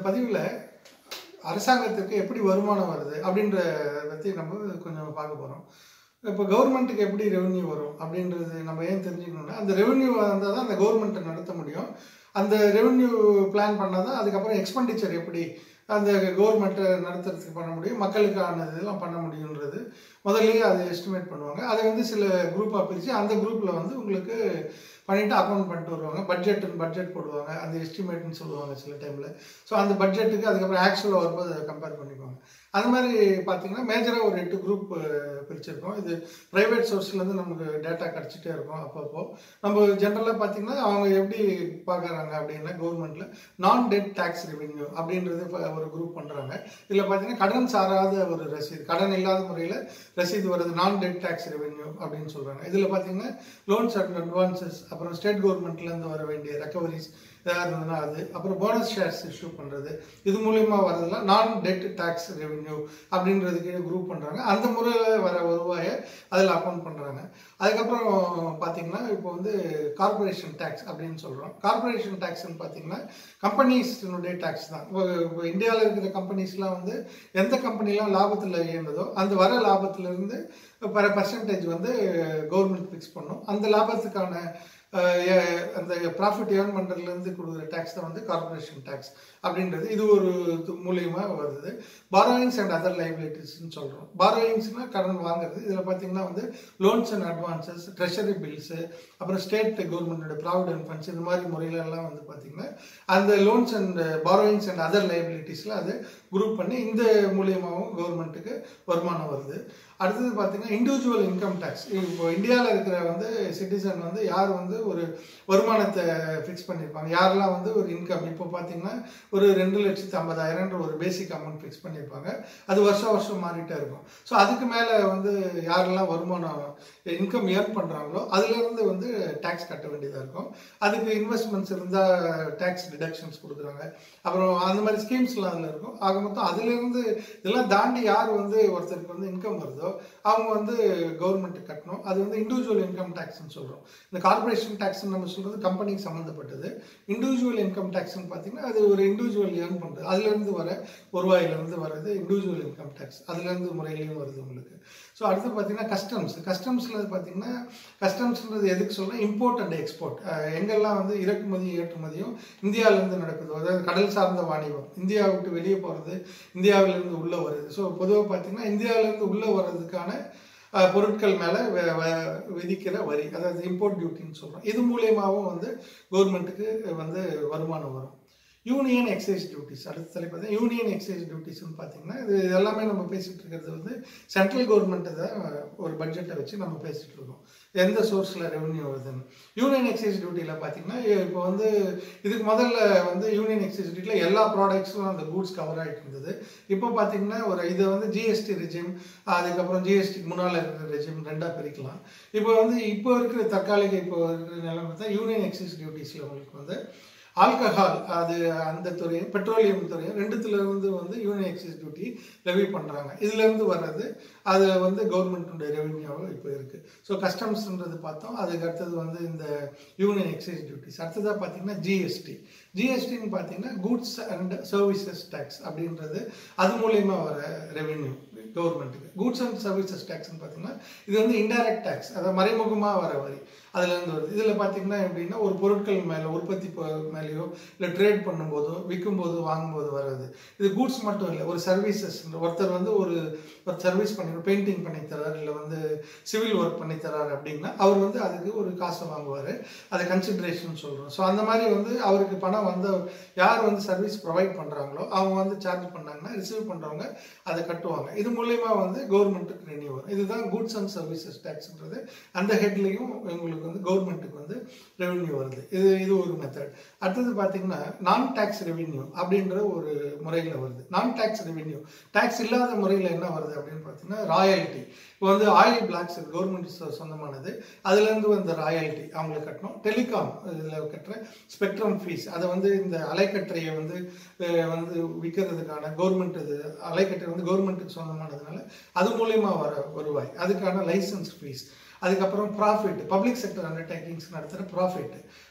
பதிவில் அரசாங்கத்துக்கு எப்படி வருமானம் வருது அப்படின்ற பற்றி நம்ம கொஞ்சம் பார்க்க போகிறோம் இப்போ கவர்மெண்ட்டுக்கு எப்படி ரெவென்யூ வரும் அப்படின்றது நம்ம ஏன் தெரிஞ்சுக்கணும்னா அந்த ரெவென்யூ வந்தால் தான் அந்த கவர்மெண்ட்டை நடத்த முடியும் அந்த ரெவென்யூ பிளான் பண்ணால் தான் அதுக்கப்புறம் எக்ஸ்பெண்டிச்சர் எப்படி அந்த கவர்மெண்ட்டை நடத்துறதுக்கு பண்ண முடியும் மக்களுக்கான இதெல்லாம் பண்ண முடியுன்றது முதல்லயே அதை எஸ்டிமேட் பண்ணுவாங்க அதை வந்து சில குரூப்பாக பிரித்து அந்த குரூப்பில் வந்து உங்களுக்கு பண்ணிவிட்டு அக்கௌண்ட் பண்ணிட்டு வருவாங்க பட்ஜெட்டுன்னு பட்ஜெட் போடுவாங்க அந்த எஸ்டிமேட்னு சொல்லுவாங்க சில டைமில் ஸோ அந்த பட்ஜெட்டுக்கு அதுக்கப்புறம் ஆக்சுவலாக வரும்போது அதை கம்பேர் பண்ணிக்குவாங்க அது மாதிரி பார்த்தீங்கன்னா மேஜராக ஒரு எட்டு குரூப் பிரிச்சிருக்கோம் இது ப்ரைவேட் சோர்ஸ்லேருந்து நமக்கு டேட்டா கிடச்சிட்டே இருக்கும் அப்பப்போ நம்ம ஜென்ரலாக பார்த்தீங்கன்னா அவங்க எப்படி பார்க்குறாங்க அப்படின்னா கவர்மெண்ட்டில் நான் டெட் டேக்ஸ் ரெவென்யூ அப்படின்றது இப்ப ஒரு குரூப் பண்ணுறாங்க இதில் பார்த்தீங்கன்னா கடன் சாராத ஒரு ரசீது கடன் இல்லாத முறையில் ரசீது வருது நான் டெட் டேக்ஸ் ரெவென்யூ அப்படின்னு சொல்கிறாங்க இதில் பார்த்தீங்கன்னா லோன்ஸ் அண்ட் அட்வான்சஸ் அப்புறம் ஸ்டேட் கவர்மெண்ட்லேருந்து வர வேண்டிய ரெக்கவரிஸ் எதாவது இருந்ததுன்னா அது அப்புறம் போனஸ் ஷேர்ஸ் இஷ்யூ பண்ணுறது இது மூலியமா வரதெல்லாம் நான் டெட் டேக்ஸ் ரெவென்யூ அப்படின்றதுக்கு குரூப் பண்ணுறாங்க அந்த முறையில் வர வருவாயை அதில் அக்கௌண்ட் பண்ணுறாங்க அதுக்கப்புறம் பார்த்தீங்கன்னா இப்போ வந்து கார்பரேஷன் டேக்ஸ் அப்படின்னு சொல்கிறோம் கார்பரேஷன் டேக்ஸ்னு பார்த்தீங்கன்னா கம்பெனிஸ்னுடைய டேக்ஸ் தான் இப்போ இப்போ இந்தியாவில் இருக்கிற கம்பெனிஸ்லாம் வந்து எந்த கம்பெனிலாம் லாபத்தில் இயங்குதோ அந்த வர லாபத்திலிருந்து பர பர்சன்டேஜ் வந்து கவர்மெண்ட் ஃபிக்ஸ் பண்ணும் அந்த லாபத்துக்கான அஹ், எ- அந்த ப்ராஃபிட் ஏர்ன் பண்ணுறதுலேருந்து கொடுக்குற டேக்ஸ் தான் வந்து கார்பரேஷன் டேக்ஸ் அப்படின்றது இது ஒரு இது மூலியமா வருது பாரோயிங்ஸ் அண்ட் அதர் லைபிலிட்டிஸ்னு சொல்கிறோம் பாரோயிங்ஸ்னா கடன் வாங்குறது இதில் பார்த்தீங்கன்னா வந்து loans and advances treasury bills அப்புறம் ஸ்டேட் கவர்மெண்டோட ப்ராவிடென்ட் ஃபண்ட்ஸ் இந்த மாதிரி முறையிலெல்லாம் வந்து பார்த்தீங்கன்னா அந்த loans and borrowings and other லைபிலிட்டிஸில் அது குரூப் பண்ணி இந்த மூலியமாகவும் கவர்மெண்ட்டுக்கு வருமானம் வருது அடுத்தது பார்த்தீங்கன்னா இண்டிவிஜுவல் இன்கம் டேக்ஸ் இப்போ இந்தியாவில் இருக்கிற வந்து சிட்டிசன் வந்து யார் வந்து ஒரு வருமானத்தை ஃபிக்ஸ் பண்ணியிருப்பாங்க யாரெல்லாம் வந்து ஒரு இன்கம் இப்போ பார்த்தீங்கன்னா ஒரு ரெண்டு லட்சத்து ஐம்பதாயிரம்ன்ற ஒரு பேசிக் அமௌண்ட் ஃபிக்ஸ் பண்ணியிருப்பாங்க அது வருஷம் வருஷம் மாறிட்டே இருக்கும் ஸோ அதுக்கு மேலே வந்து யாரெல்லாம் வருமானம் இன்கம் ஏர்ன் பண்ணுறாங்களோ அதுலேருந்து வந்து டேக்ஸ் கட்ட வேண்டியதாக இருக்கும் அதுக்கு இன்வெஸ்ட்மெண்ட்ஸ் இருந்தால் டேக்ஸ் டிடக்ஷன்ஸ் கொடுக்குறாங்க அப்புறம் அந்த மாதிரி ஸ்கீம்ஸ்லாம் அதில் இருக்கும் ஆக மொத்தம் அதுலேருந்து இதெல்லாம் தாண்டி யார் வந்து ஒருத்தருக்கு வந்து இன்கம் வருதோ அவங்க வந்து கவர்மெண்ட் கட்டணும் அது வந்து இண்டிவிஜுவல் இன்கம் டேக்ஸ்னு சொல்கிறோம் இந்த கார்பரேஷன் டேக்ஸ்னு நம்ம சொல்கிறது கம்பெனிக்கு சம்மந்தப்பட்டது இண்டிவிஜுவல் இன்கம் டேக்ஸ்னு பார்த்தீங்கன்னா அது ஒரு இண்டிவிஜுவல் ஏர்ன் பண்ணுறது அதுலேருந்து வர வருவாயிலேருந்து வர்றது இண்டிவிஜுவல் இன்கம் டேக்ஸ் அதுலேருந்து முறையிலையும் வருது உங்களுக்கு ஸோ அடுத்து பார்த்தீங்கன்னா கஸ்டம்ஸ் கஸ்டம்ஸில் பார்த்தீங்கன்னா கஸ்டம்ஸ்ன்றது எதுக்கு சொல்கிறேன் இம்போர்ட் அண்ட் எக்ஸ்போர்ட் எங்கெல்லாம் வந்து இறக்குமதி ஏற்றுமதியும் இந்தியாவிலேருந்து நடக்குது அதாவது கடல் சார்ந்த வாணிபம் இந்தியா விட்டு வெளியே போகிறது இந்தியாவிலேருந்து உள்ளே வருது ஸோ பொதுவாக பார்த்தீங்கன்னா இந்தியாவிலேருந்து உள்ளே வர்றதுக்கான அஹ், பொருட்கள் மேலே விதிக்கிற வரி அதாவது இம்போர்ட் டியூட்டின்னு சொல்கிறோம் இது மூலியமாகவும் வந்து கவர்மெண்ட்டுக்கு வந்து வருமானம் வரும் யூனியன் எக்ஸைஸ் டியூட்டிஸ் அடுத்த தலைப்பு பார்த்தா யூனியன் எக்ஸைஸ் டியூட்டிஸ்னு பார்த்தீங்கன்னா இது எல்லாமே நம்ம பேசிகிட்டு இருக்கிறது வந்து சென்ட்ரல் கவர்மெண்ட்டை தான் ஒரு பட்ஜெட்டை வச்சு நம்ம பேசிகிட்டு இருக்கோம் எந்த சோர்ஸில் ரெவன்யூ வருதுன்னு யூனியன் எக்ஸைஸ் டியூட்டியில் பார்த்தீங்கன்னா இப்போ வந்து இதுக்கு முதல்ல வந்து யூனியன் எக்ஸைஸ் டியூட்டியில் எல்லா ப்ராடக்ட்ஸும் அந்த கூட்ஸ் கவர் ஆகிட்டு இருந்தது இப்போ பார்த்தீங்கன்னா ஒரு இதை வந்து ஜிஎஸ்டி ரெஜிம் அதுக்கப்புறம் ஜிஎஸ்டிக்கு முன்னால் இருக்கிற ரெஜிம் ரெண்டாக பிரிக்கலாம் இப்போ வந்து இப்போ இருக்கிற தற்காலிக இப்போ இருக்கிற நிலைமை தான் யூனியன் எக்ஸைஸ் டியூட்டிஸில் உங்களுக்கு வந்து ஆல்கஹால் அது அந்த துறையும் பெட்ரோலியம் துறையும் ரெண்டுத்துல இருந்து வந்து யூனியன் எக்ஸைஸ் டியூட்டி லெவி பண்ணுறாங்க இதுலேருந்து வர்றது அது வந்து கவர்மெண்ட்டுடைய ரெவென்யூவாக இப்போ இருக்குது ஸோ கஸ்டம்ஸ்ன்றது பார்த்தோம் அதுக்கு அடுத்தது வந்து இந்த யூனியன் எக்ஸைஸ் டியூட்டிஸ் அடுத்ததாக பார்த்தீங்கன்னா ஜிஎஸ்டி ஜிஎஸ்டின்னு பார்த்தீங்கன்னா குட்ஸ் அண்ட் சர்வீசஸ் டேக்ஸ் அப்படின்றது அது மூலயமா வர ரெவென்யூ கவர்மெண்ட்டுக்கு குட்ஸ் அண்ட் சர்வீசஸ் டேக்ஸ்னு பார்த்தீங்கன்னா இது வந்து இன்டைரக்ட் டேக்ஸ் அதாவது மறைமுகமாக வர வரி அதுலேருந்து வருது இதில் பார்த்தீங்கன்னா எப்படின்னா ஒரு பொருட்கள் மேலே உற்பத்தி பொ- மேலேயோ இல்லை ட்ரேட் பண்ணும்போதோ விற்கும்போது வாங்கும்போது வர்றது இது கூட்ஸ் மட்டும் இல்லை ஒரு சர்வீசஸ் ஒருத்தர் வந்து ஒரு ஒரு சர்வீஸ் பண்ணி பெயிண்டிங் பண்ணி தரார் இல்லை வந்து சிவில் ஒர்க் பண்ணி தரார் அப்படின்னா அவர் வந்து அதுக்கு ஒரு காசை வாங்குவார் அதை கன்சிடரேஷன் சொல்கிறோம் ஸோ அந்த மாதிரி வந்து அவருக்கு பணம் வந்து யார் வந்து சர்வீஸ் ப்ரொவைட் பண்ணுறாங்களோ அவங்க வந்து சார்ஜ் பண்ணாங்கன்னா ரிசீவ் பண்ணுறவங்க அதை கட்டுவாங்க இது மூலயமா வந்து கவர்மெண்ட்டுக்கு ரெனியூ வரும் இதுதான் குட்ஸ் அண்ட் சர்வீசஸ் டேக்ஸ்ன்றது அந்த ஹெட்லேயும் உங்களுக்கு வந்து கவர்மெண்ட்டுக்கு வந்து ரெவென்யூ வருது இது இது ஒரு மெத்தட் அடுத்தது பார்த்தீங்கன்னா நான் டேக்ஸ் ரெவென்யூ அப்படின்ற ஒரு முறையில் வருது நான் டேக்ஸ் ரெவென்யூ டேக்ஸ் இல்லாத முறையில் என்ன வருது அப்படின்னு பார்த்தீங்கன்னா ராயல்ட்டி இப்போ வந்து ஆயில் பிளாக்ஸ் கவர்மெண்ட் சொந்தமானது அதுலேருந்து வந்த ராயல்ட்டி அவங்களுக்கு கட்டணும் டெலிகாம் இதில் கட்டுற ஸ்பெக்ட்ரம் ஃபீஸ் அதை வந்து இந்த அலைக்கற்றையை வந்து அஹ், வந்து விற்கிறதுக்கான கவர்மெண்ட் இது அலைக்கற்றை வந்து கவர்மெண்ட்டுக்கு சொந்தமானதுனால அது மூலயமா வர வருவாய் அதுக்கான லைசன்ஸ் ஃபீஸ் அதுக்கப்புறம் ப்ராஃபிட் பப்ளிக் செக்டர் அண்டர்டேக்கிங்ஸ் நடத்துகிற ப்ராஃபிட்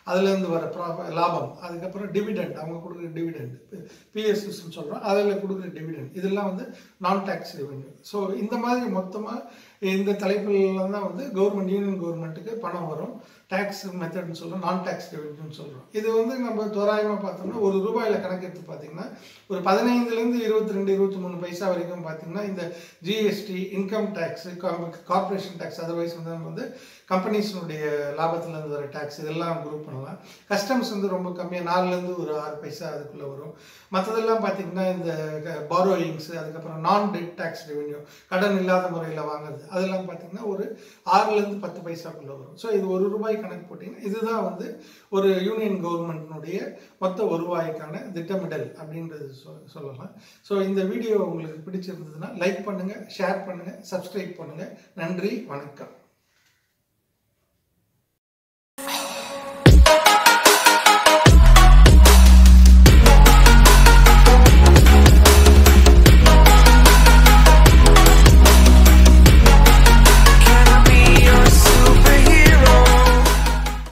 அதுலேருந்து வர ப்ரா லாபம் அதுக்கப்புறம் டிவிடெண்ட் அவங்க கொடுக்குற டிவிடெண்ட் பிஎஸ்எஸ்ன்னு சொல்கிறோம் அதில் கொடுக்குற டிவிடெண்ட் இதெல்லாம் வந்து நான் டேக்ஸ் ரெவென்யூ ஸோ இந்த மாதிரி மொத்தமாக இந்த தலைப்புலாம் தான் வந்து கவர்மெண்ட் யூனியன் கவர்மெண்ட்டுக்கு பணம் வரும் டேக்ஸ் மெத்தட்னு சொல்கிறோம் நான் டேக்ஸ் ரெவென்யூன்னு சொல்கிறோம் இது வந்து நம்ம தோராயமாக பார்த்தோம்னா ஒரு ரூபாயில் கணக்கெடுத்து பார்த்தீங்கன்னா ஒரு பதினைந்துலேருந்து இருபத்தி ரெண்டு இருபத்தி மூணு பைசா வரைக்கும் பார்த்தீங்கன்னா இந்த GST income tax corporation tax otherwise வந்து நம்ம வந்து கம்பெனிஸினுடைய லாபத்துலேருந்து வர டேக்ஸ் இதெல்லாம் குரூப் பண்ணலாம் கஸ்டம்ஸ் வந்து ரொம்ப கம்மியாக நாலுலேருந்து ஒரு ஆறு பைசா அதுக்குள்ளே வரும் மற்றதெல்லாம் பார்த்தீங்கன்னா இந்த பாரோயிங்ஸ் அதுக்கப்புறம் நான் டெட் டேக்ஸ் ரெவென்யூ கடன் இல்லாத முறையில் வாங்குறது அதெல்லாம் பார்த்தீங்கன்னா ஒரு ஆறுலேருந்து பத்து பைசாக்குள்ளே வரும் ஸோ இது ஒரு ரூபாய் கணக்கு போட்டிங்கன்னா இதுதான் வந்து ஒரு யூனியன் கவர்மெண்ட்னுடைய மொத்த வருவாய்க்கான திட்டமிடல் அப்படின்றது சொ- சொல்லலாம் ஸோ இந்த வீடியோ உங்களுக்கு பிடிச்சிருந்ததுன்னா லைக் பண்ணுங்கள் ஷேர் பண்ணுங்கள் சப்ஸ்கிரைப் பண்ணுங்கள் நன்றி வணக்கம்